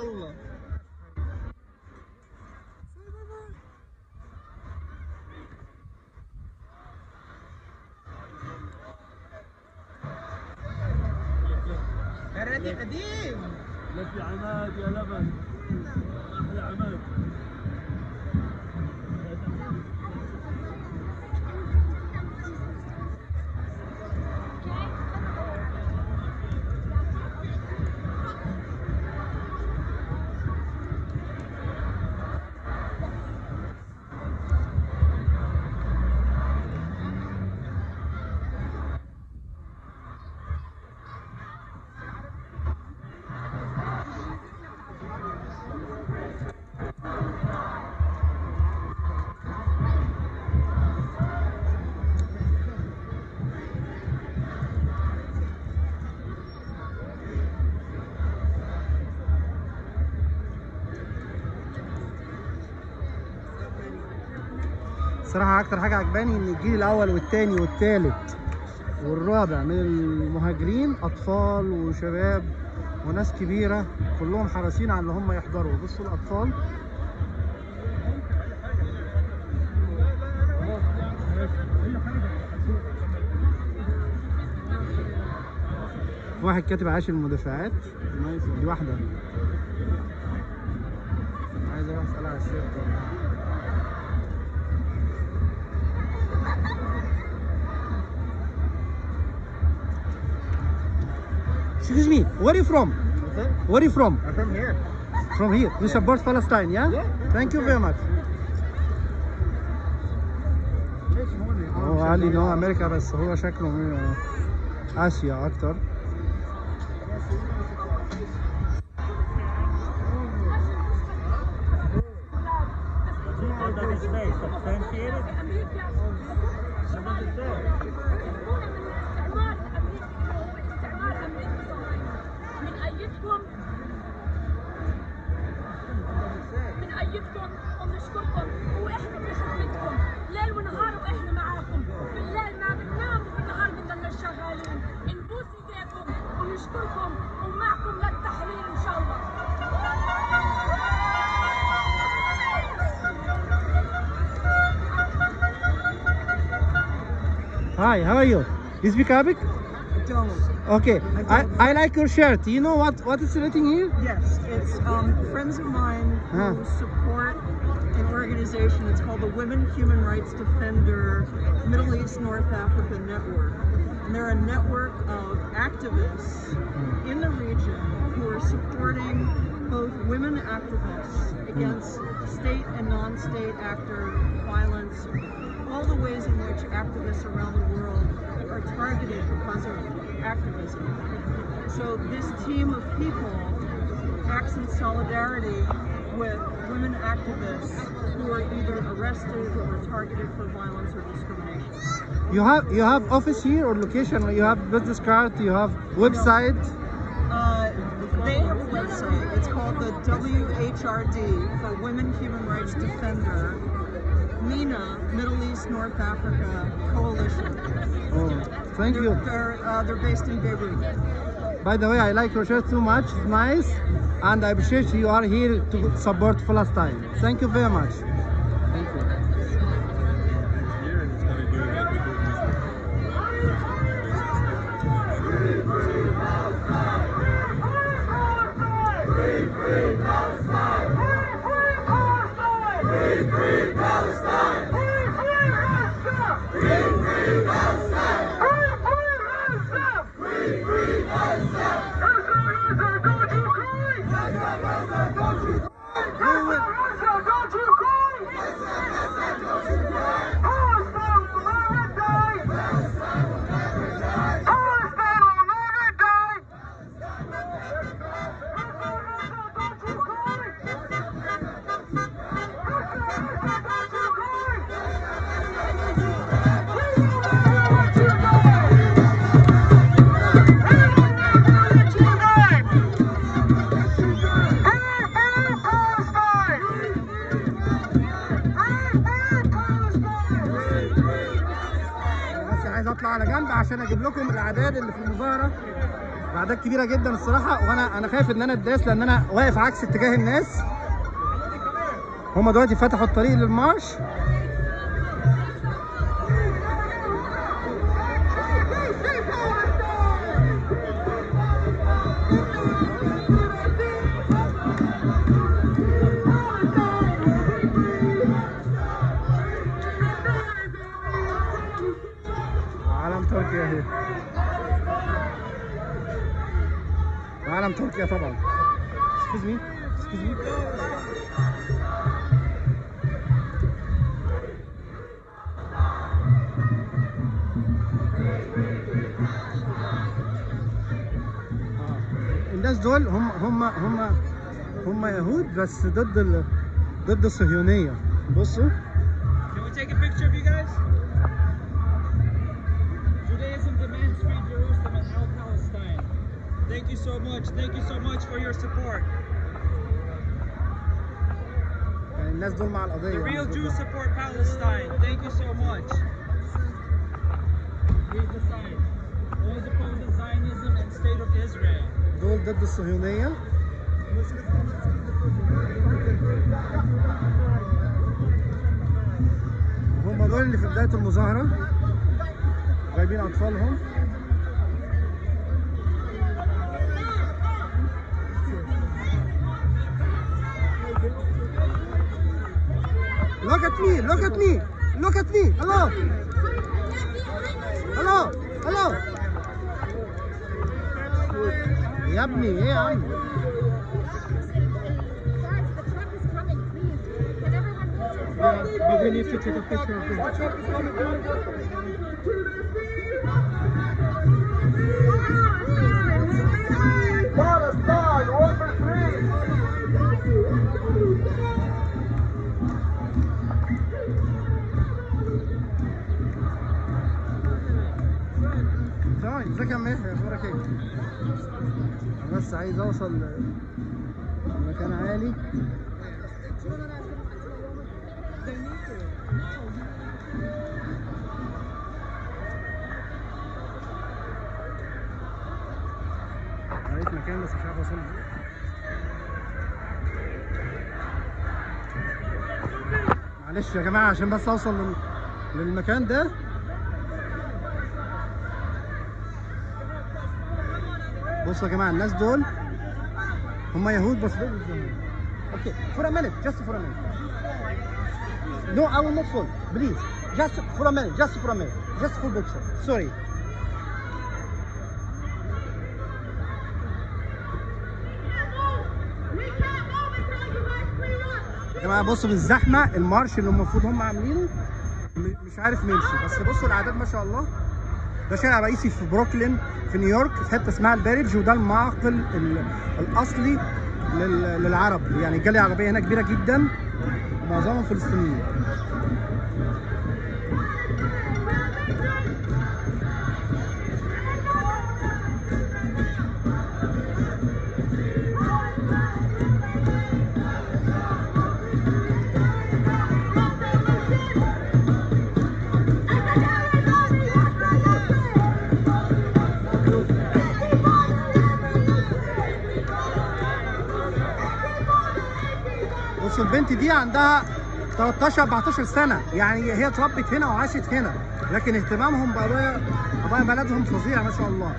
الله كراتي قديم لك عماد يا لبن احلى عماد صراحة أكتر حاجة عجباني إن الجيل الأول والتاني والتالت والرابع من المهاجرين أطفال وشباب وناس كبيرة كلهم حريصين على إن هم يحضروا بصوا الأطفال واحد كاتب عاش المدافعات نايس دي واحدة عايز اروح اسألها على الشركة Excuse me, where are you from? Where are you from? I'm from here. From here. You support Palestine, yeah? Yeah. Thank you very much. هو قال لي ان هو امريكا بس هو شكله من اسيا اكتر What does it say? Substantiated? What does it say? بنأيدكم بنأيدكم ونشكركم واحنا في خدمتكم ليل ونهار واحنا معاكم بالليل ما بننام وبالنهار بنضل شغالين نبوس ايديكم ونشكركم ومعكم للتحرير ان شاء الله Hi, how are you? You speak Arabic? Don't. Okay. I, I like your shirt. You know what what is written here? Yes, it's um, friends of mine who Huh. support an organization. It's called the Women Human Rights Defender Middle East North Africa Network. And they're a network of activists in the region who are supporting both women activists against state and non-state actor violence, all the ways in which activists around the world are targeted because of activism. So this team of people acts in solidarity with women activists who are either arrested or targeted for violence or discrimination. You have you have office here or location? You have business card? You have website? Uh, they have a website. It's called the WHRD for Women Human Rights Defender MENA Middle East North Africa Coalition. Oh, thank They're, you. They're, uh, they're based in Beirut. By the way, I like your shirt too much. It's nice, and I appreciate you are here to support Palestine. Thank you very much. Thank you. أنا بس عايز اطلع على جنب عشان اجيب لكم الاعداد اللي في المظاهره اعداد كبيره جدا الصراحه وانا انا خايف ان انا اتداس لان انا واقف عكس اتجاه الناس هما دلوقتي فتحوا الطريق للمارش علم تركيا اهي علم تركيا طبعا excuse me excuse me آه. الناس دول هم هم هم هم يهود بس ضد ال... ضد الصهيونية بصوا Can we take a picture of you guys? Judaism demands free Jerusalem and now Palestine. Thank you so much. Thank you so much for your support. يعني الناس دول مع القضية The real يعني Jews support Palestine. Thank you so much. Here's the sign. Those opposing Zionism and State of Israel. دول ضد الصهيونية هم دول اللي في بداية المظاهرة جايبين أطفالهم Look at me, look at me, look at me, hello, hello, hello. يا ابني ايه يا عم But we need to take a picture of this. تمام ازيك يا عم يحيى اخبارك ايه؟ أنا بس عايز اوصل لمكان عالي لقيت مكان بس مش عارف اوصل له معلش يا جماعه عشان بس اوصل لل- للمكان ده بصوا يا جماعه الناس دول هم يهود بس دول الزمان اوكي for a minute just for a minute no I will not fall please just for a minute just for a minute just for picture sorry يا جماعه بصوا بالزحمه المارش اللي المفروض هم عاملينه م- مش عارف نمشي بس بصوا الاعداد ما شاء الله ده شارع رئيسي في بروكلين في نيويورك في حته اسمها البارج وده المعقل ال- الاصلي لل- للعرب يعني الجاليه العربيه هنا كبيره جدا ومعظمهم فلسطينيين بصوا البنت دي عندها 13 14 سنه يعني هي اتربت هنا وعاشت هنا لكن اهتمامهم بقضايا قضايا بلدهم فظيع ما شاء الله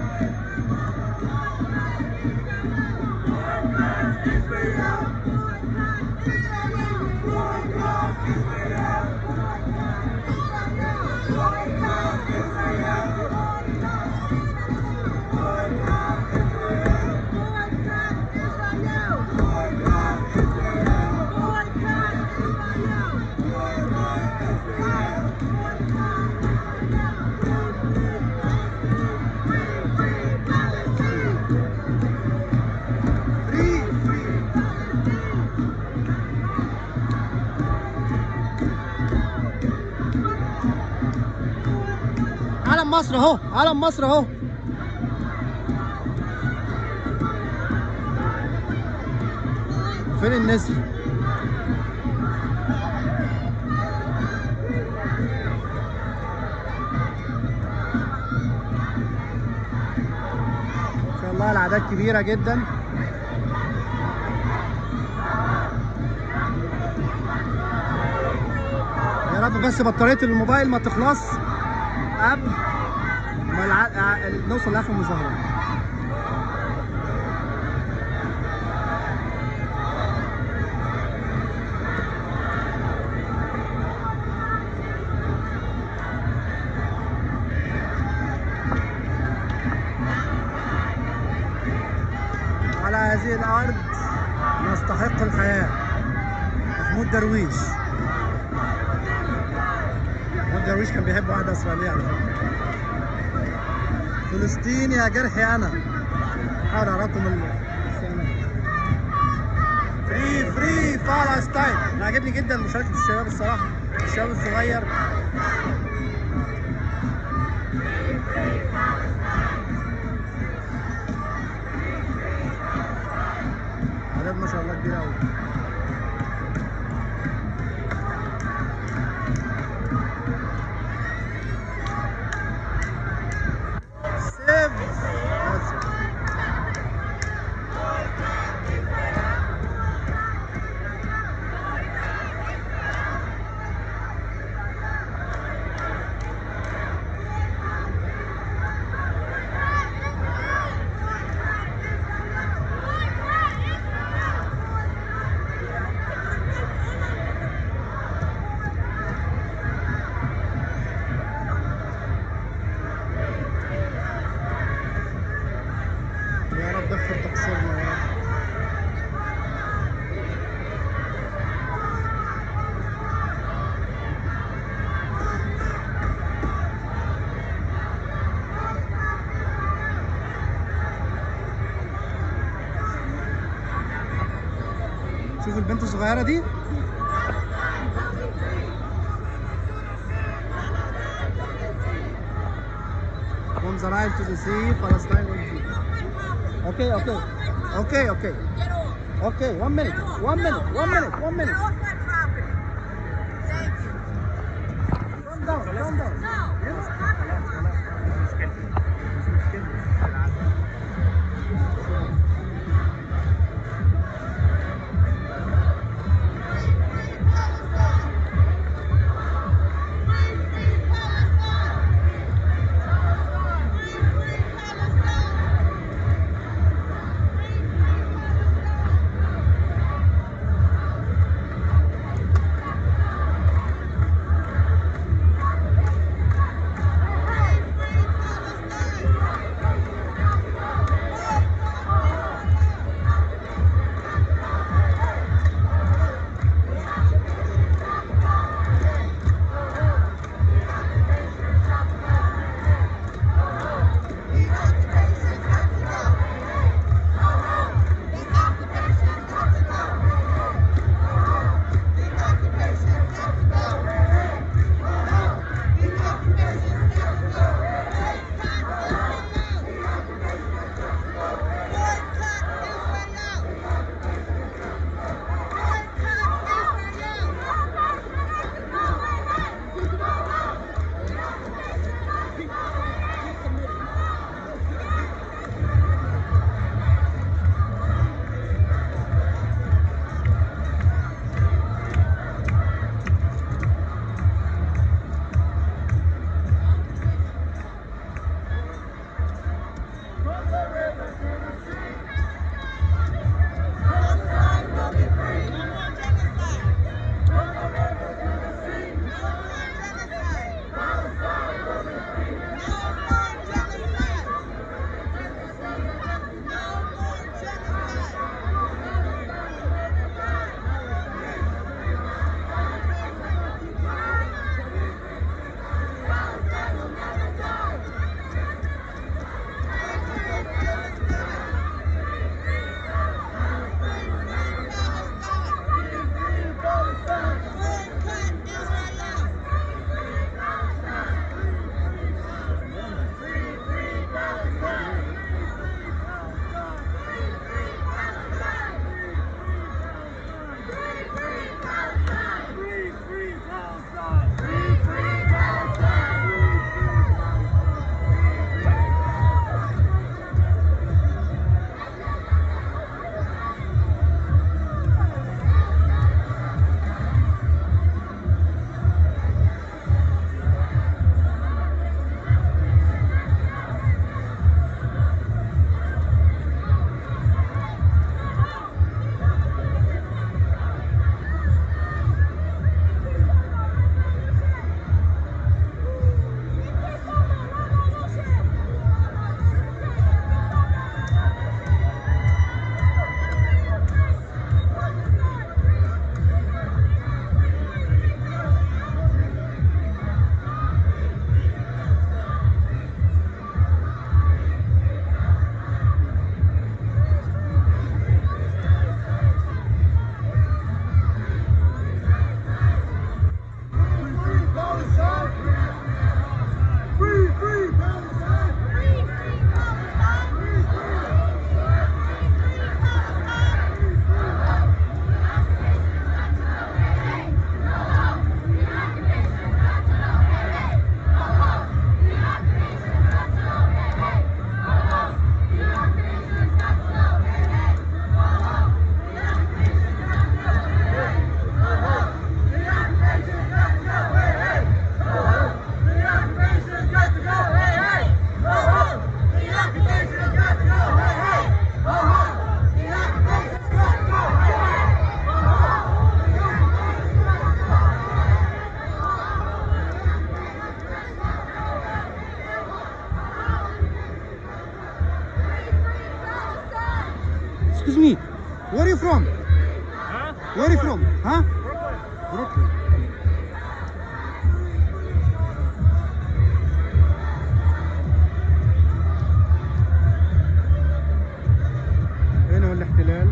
علم مصر اهو علم مصر اهو فين النسر الله الاعداد كبيره جدا يا رب بس بطاريه الموبايل ما تخلص قبل ما الع... نوصل لاخر المظاهره على هذه الأرض نستحق الحياة محمود درويش محمود درويش كان بيحب واحدة إسرائيلية على فكرة فلسطين يا جرحي أنا حاول أراكم ال فري فري فلسطين أنا عاجبني جدا مشاركة الشباب الصراحة الشباب الصغير عدد ما شاء الله كبير قوي سيف آسف. يا رب اغفر تقصيرنا يا رب شوف البنت الصغيرة دي From the right to the sea, Palestine will be. Okay, okay. Okay, okay. Get off. Okay, one minute. One minute. One minute. One minute. Get off my property. Thank you. Calm down. Calm down. No. it's not my property. ها؟ بروكلين هنا هو الاحتلال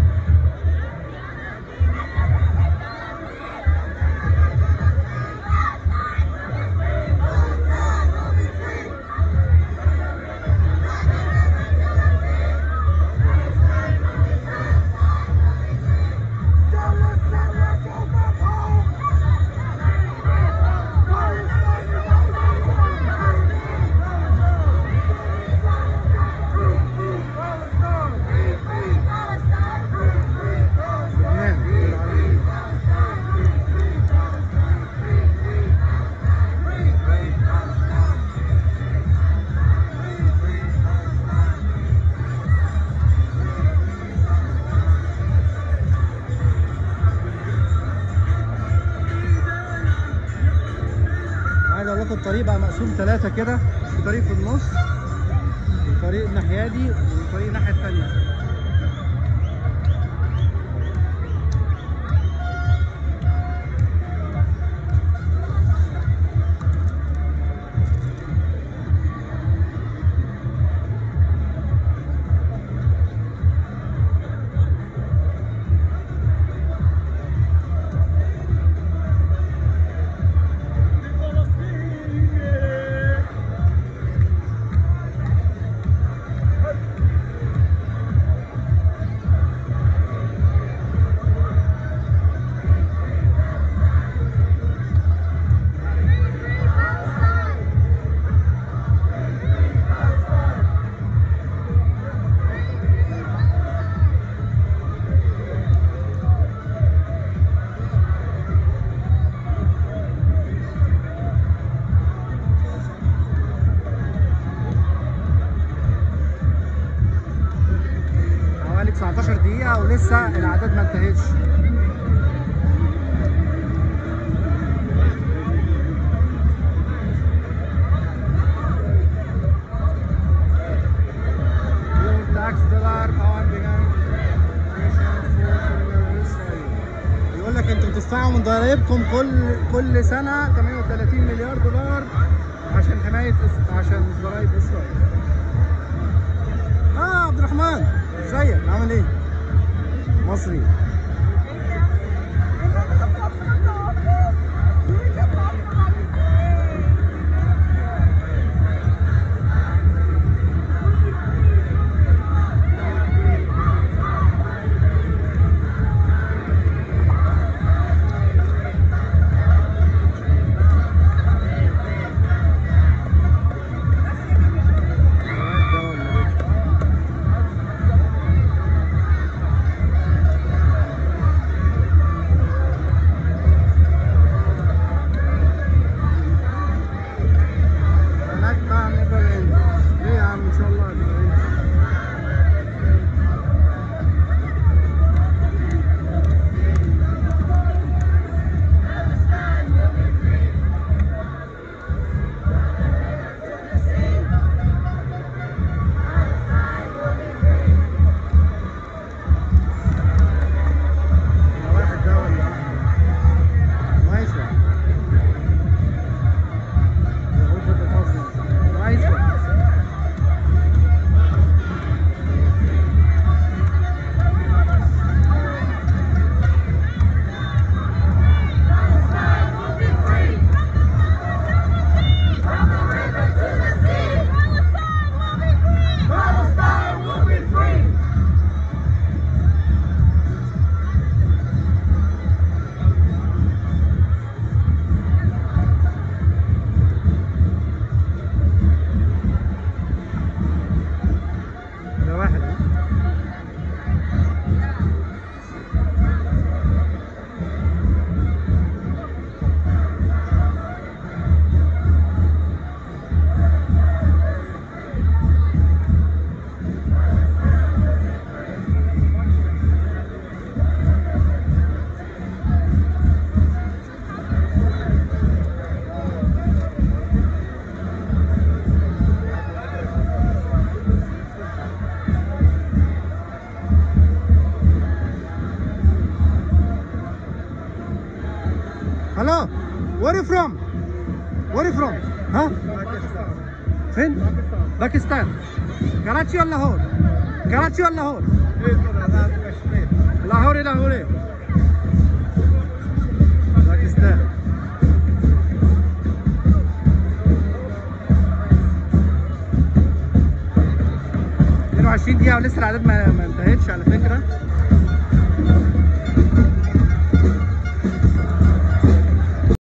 لبنان بالعربي. عايز اقول لكم الطريق بقى مقسوم ثلاثة كده في طريق في النص وطريق الناحية دي وطريق الناحية التانية حوالي 19 دقيقة ولسه الأعداد ما انتهتش Fuel tax dollar power began يقول لك انتوا بتدفعوا من ضرائبكم كل كل سنة 38 مليار دولار عشان حماية إس- عشان ضرائب إسرائيل. اه عبد الرحمن ازيك عامل ايه؟ مصري هلو وير يو فروم وير يو فروم ها فين باكستان كراتشي ولا لاهور كراتشي ولا لاهور لاهوري لاهوري باكستان اتنين وعشرين دقيقة ولسه الأعداد ما ما انتهتش على فكرة